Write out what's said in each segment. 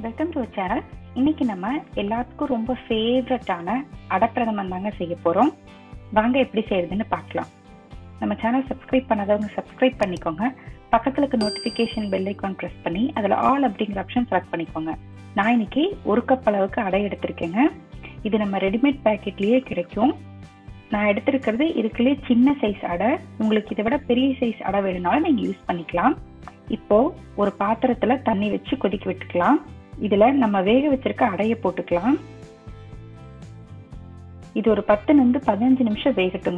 welcome to channel இன்னைக்கு நம்ம எல்லாத்துக்கும் ரொம்ப ஃபேவரட்டான அடப்பிரதமன் தாங்க செய்ய போறோம் வாங்க எப்படி செய்யறதுன்னு பார்க்கலாம் நம்ம சேனல் சப்ஸ்கிரைப் பண்ணாதவங்க சப்ஸ்கிரைப் பண்ணிக்கோங்க பக்கத்துல இருக்க நோட்டிஃபிகேஷன் பெல் ஐக்கான் ப்ரெஸ் பண்ணி அதில் ஆல் அப்படிங்கிற ஆப்ஷன் செலக்ட் பண்ணிக்கோங்க நான் இன்னைக்கு ஒரு கப் அளவுக்கு அடை எடுத்திருக்கேங்க இது நம்ம ரெடிமேட் பேக்கெட்லயே கிடைக்கும் நான் எடுத்திருக்கிறது இதுக்குள்ளேயே சின்ன சைஸ் அடை உங்களுக்கு இதை விட பெரிய சைஸ் அடை வேணும்னாலும் நீங்க யூஸ் பண்ணிக்கலாம் இப்போ ஒரு பாத்திரத்துல தண்ணி வச்சு கொதிக்க விட்டுக்கலாம் இதுல நம்ம வேக வச்சிருக்க அடைய போட்டுக்கலாம் இது ஒரு பத்துல இருந்து பதினஞ்சு நிமிஷம் வேகட்டுங்க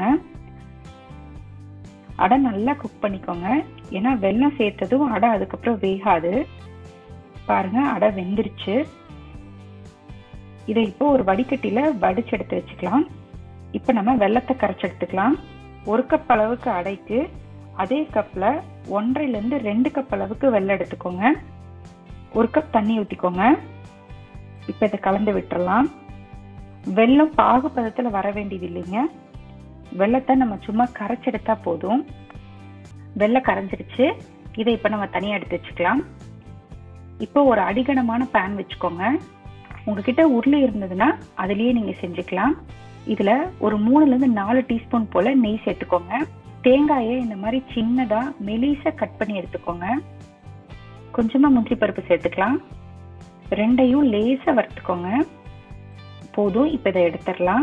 அடை நல்லா குக் பண்ணிக்கோங்க ஏன்னா வெல்லம் சேர்த்ததும் அடை அதுக்கப்புறம் வேகாது பாருங்க அடை வெந்துருச்சு இதை இப்போ ஒரு வடிகட்டில வடிச்சு எடுத்து வச்சுக்கலாம் இப்போ நம்ம வெள்ளத்தை கரைச்சி எடுத்துக்கலாம் ஒரு கப் அளவுக்கு அடைக்கு அதே கப்ல ஒன்றரைல இருந்து ரெண்டு கப் அளவுக்கு வெள்ளம் எடுத்துக்கோங்க ஒரு கப் தண்ணி ஊத்திக்கோங்க இப்ப இதை கலந்து விட்டுறலாம் வெள்ளம் பாகு பதத்துல வர வேண்டியது இல்லைங்க வெள்ளத்தை நம்ம சும்மா கரைச்செடுத்தா போதும் வெள்ளம் கரைஞ்சிருச்சு இதை இப்ப நம்ம தனியா எடுத்து வச்சுக்கலாம் இப்போ ஒரு அடிகனமான பேன் வச்சுக்கோங்க உங்ககிட்ட உருளை இருந்ததுன்னா அதுலயே நீங்க செஞ்சுக்கலாம் இதுல ஒரு மூணுல இருந்து நாலு டீஸ்பூன் போல நெய் சேர்த்துக்கோங்க தேங்காயை இந்த மாதிரி சின்னதா மெலிசா கட் பண்ணி எடுத்துக்கோங்க கொஞ்சமா முந்திரி பருப்பு சேர்த்துக்கலாம் ரெண்டையும் லேசா வறுத்துக்கோங்க போதும் இப்ப இதை எடுத்துடலாம்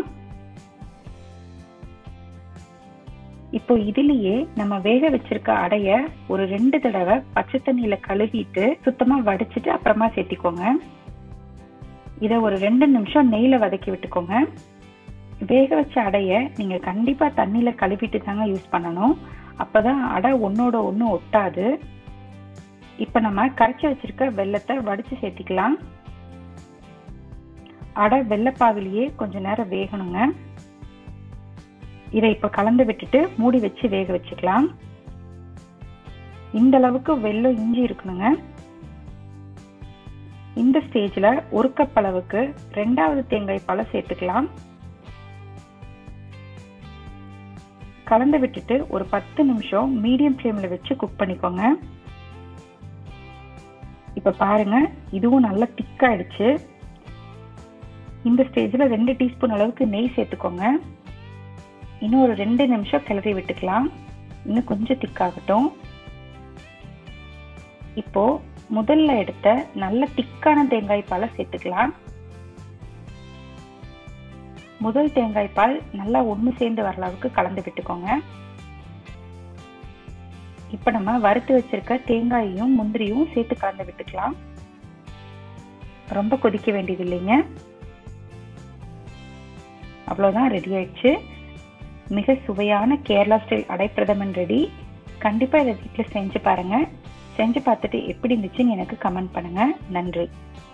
இப்போ இதுலயே நம்ம வேக வச்சிருக்க அடைய ஒரு ரெண்டு தடவை பச்சை தண்ணியில கழுவிட்டு சுத்தமா வடிச்சிட்டு அப்புறமா சேர்த்திக்கோங்க இதை ஒரு ரெண்டு நிமிஷம் நெய்ல வதக்கி விட்டுக்கோங்க வேக வச்ச அடைய நீங்க கண்டிப்பா தண்ணியில கழுவிட்டு தாங்க யூஸ் பண்ணணும் அப்பதான் அடை ஒன்னோட ஒண்ணு ஒட்டாது இப்ப நம்ம கரைச்சி வச்சிருக்க வெள்ளத்தை வடிச்சு சேர்த்திக்கலாம் அடை வெள்ளப்பாவிலேயே கொஞ்ச நேரம் வேகணுங்க இதை இப்ப கலந்து விட்டுட்டு மூடி வச்சு வேக வச்சுக்கலாம் இந்த அளவுக்கு வெள்ளம் இஞ்சி இருக்கணுங்க இந்த ஸ்டேஜ்ல ஒரு கப் அளவுக்கு ரெண்டாவது தேங்காய் பழம் சேர்த்துக்கலாம் கலந்து விட்டுட்டு ஒரு பத்து நிமிஷம் மீடியம் ஃப்ளேம்ல வச்சு குக் பண்ணிக்கோங்க இப்ப பாருங்க இதுவும் நல்லா திக்காயிடுச்சு இந்த ஸ்டேஜ்ல ரெண்டு டீஸ்பூன் அளவுக்கு நெய் சேர்த்துக்கோங்க இன்னும் ஒரு ரெண்டு நிமிஷம் கிளறி விட்டுக்கலாம் இன்னும் கொஞ்சம் திக்காகட்டும் இப்போ முதல்ல எடுத்த நல்ல திக்கான தேங்காய் பாலை சேர்த்துக்கலாம் முதல் தேங்காய் பால் நல்லா ஒன்று சேர்ந்து வர அளவுக்கு கலந்து விட்டுக்கோங்க இப்ப நம்ம வறுத்து வச்சிருக்க தேங்காயையும் முந்திரியும் சேர்த்து கலந்து விட்டுக்கலாம் ரொம்ப கொதிக்க வேண்டியது இல்லைங்க அவ்வளோதான் ரெடி ஆயிடுச்சு மிக சுவையான கேரளா ஸ்டைல் அடைப்பிரதமன் ரெடி கண்டிப்பா இதை வீட்டில் செஞ்சு பாருங்க செஞ்சு பார்த்துட்டு எப்படி இருந்துச்சுன்னு எனக்கு கமெண்ட் பண்ணுங்க நன்றி